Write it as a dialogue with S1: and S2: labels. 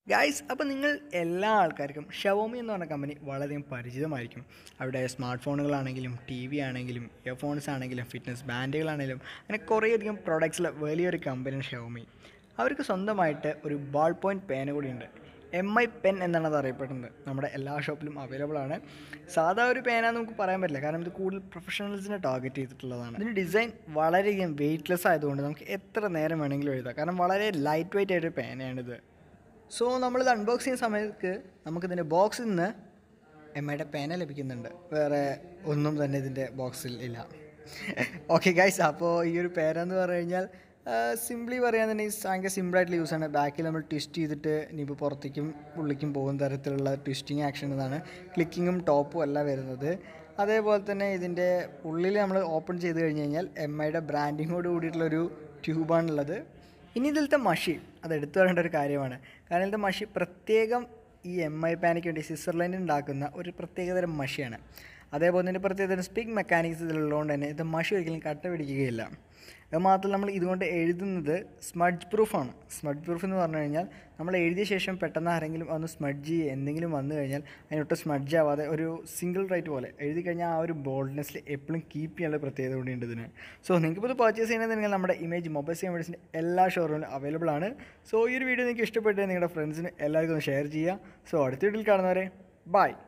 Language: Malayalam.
S1: ഗായ്സ് അപ്പോൾ നിങ്ങൾ എല്ലാ ആൾക്കാർക്കും ഷവോമി എന്ന് പറഞ്ഞ കമ്പനി വളരെയധികം പരിചിതമായിരിക്കും അവിടെ സ്മാർട്ട് ഫോണുകളാണെങ്കിലും ടി വി ആണെങ്കിലും ഇയർഫോൺസ് ആണെങ്കിലും ഫിറ്റ്നസ് ബാൻഡുകളാണെങ്കിലും അങ്ങനെ കുറേയധികം പ്രോഡക്ട്സിലെ വലിയൊരു കമ്പനിയാണ് ഷവോമി അവർക്ക് സ്വന്തമായിട്ട് ഒരു ബാൾ പോയിൻറ്റ് പേന കൂടിയുണ്ട് എം ഐ പെൻ എന്നാണ് അത് അറിയപ്പെടുന്നത് നമ്മുടെ എല്ലാ ഷോപ്പിലും അവൈലബിൾ ആണ് സാധാ ഒരു പേന നമുക്ക് പറയാൻ പറ്റില്ല കാരണം ഇത് കൂടുതൽ പ്രൊഫഷണൽസിനെ ടാർഗറ്റ് ചെയ്തിട്ടുള്ളതാണ് ഇതിൻ്റെ ഡിസൈൻ വളരെയധികം വെയ്റ്റ്ലെസ് ആയതുകൊണ്ട് നമുക്ക് എത്ര നേരം വേണമെങ്കിലും എഴുതാം കാരണം വളരെ ലൈറ്റ് വെയിറ്റ് ആയിട്ടൊരു പേനയാണിത് സോ നമ്മളിത് അൺബോക്സ് ചെയ്യുന്ന സമയത്ത് നമുക്കിതിൻ്റെ ബോക്സിൽ നിന്ന് എം ഐയുടെ പേന ലഭിക്കുന്നുണ്ട് വേറെ ഒന്നും തന്നെ ഇതിൻ്റെ ബോക്സിൽ ഇല്ല ഓക്കെ ഗൈസ് അപ്പോൾ ഈ ഒരു പേന എന്ന് പറഞ്ഞു കഴിഞ്ഞാൽ സിംപ്ലി പറയാന്നുണ്ടെങ്കിൽ ഭയങ്കര സിമ്പിളായിട്ടുള്ള യൂസാണ് ബാക്കിൽ നമ്മൾ ട്വിസ്റ്റ് ചെയ്തിട്ട് ഇനിയിപ്പോൾ പുറത്തേക്കും ഉള്ളിലേക്കും പോകുന്ന തരത്തിലുള്ള ട്വിസ്റ്റിങ് ആക്ഷൻ ഇതാണ് ക്ലിക്കിങ്ങും ടോപ്പും അല്ല വരുന്നത് അതേപോലെ തന്നെ ഇതിൻ്റെ ഉള്ളിൽ നമ്മൾ ഓപ്പൺ ചെയ്ത് കഴിഞ്ഞ് കഴിഞ്ഞാൽ എം ഐയുടെ ബ്രാൻഡിങ്ങോട് കൂടിയിട്ടുള്ളൊരു ട്യൂബാണുള്ളത് ഇനി ഇതിലത്തെ മഷി അത് എടുത്തു പറയേണ്ട ഒരു കാര്യമാണ് കാരണം ഇതിലത്തെ മഷി പ്രത്യേകം ഈ എം ഐ പാനിക്ക് വേണ്ടി സ്വിറ്റ്സർലൻഡിൽ ഉണ്ടാക്കുന്ന ഒരു പ്രത്യേകതരം മഷിയാണ് അതേപോലെ തന്നെ പ്രത്യേകതരം സ്പിക് മെക്കാനിക്സ് ഇതിലുള്ളതുകൊണ്ട് തന്നെ ഇത് മഷി ഒരിക്കലും കട്ട പിടിക്കുകയില്ല അത് മാത്രമല്ല നമ്മൾ ഇതുകൊണ്ട് എഴുതുന്നത് സ്മഡ്ജ് പ്രൂഫാണ് സ്മഡ്ജ് പ്രൂഫ് എന്ന് പറഞ്ഞു കഴിഞ്ഞാൽ നമ്മൾ എഴുതിയ ശേഷം പെട്ടെന്ന് ആരെങ്കിലും ഒന്ന് സ്മഡ്ജ് ചെയ്യുക എന്തെങ്കിലും വന്നു കഴിഞ്ഞാൽ അതിനൊട്ട് സ്മഡ്ജ് ആവാതെ ഒരു സിംഗിൾ റൈറ്റ് പോലെ എഴുതി കഴിഞ്ഞാൽ ആ ഒരു ബോൾഡ്നെസ്സിൽ എപ്പോഴും കീപ്പ് ചെയ്യാനുള്ള പ്രത്യേകത കൂടിയുണ്ട് ഇതിന് സോ നിങ്ങൾക്കിപ്പോൾ ഇത് പർച്ചേസ് ചെയ്യണമെന്നുണ്ടെങ്കിൽ നമ്മുടെ ഇമേജ് മൊബൈൽ സിമേഴ്സിൻ്റെ എല്ലാ ഷോറൂമിലും അവൈലബിൾ ആണ് സോ ഈ ഒരു വീഡിയോ നിങ്ങൾക്ക് ഇഷ്ടപ്പെട്ട് നിങ്ങളുടെ ഫ്രണ്ട്സിന് എല്ലാവർക്കും ഒന്ന് ഷെയർ ചെയ്യുക സോ അടുത്ത വീഡിയോയിൽ കാണുന്നവരെ ബൈ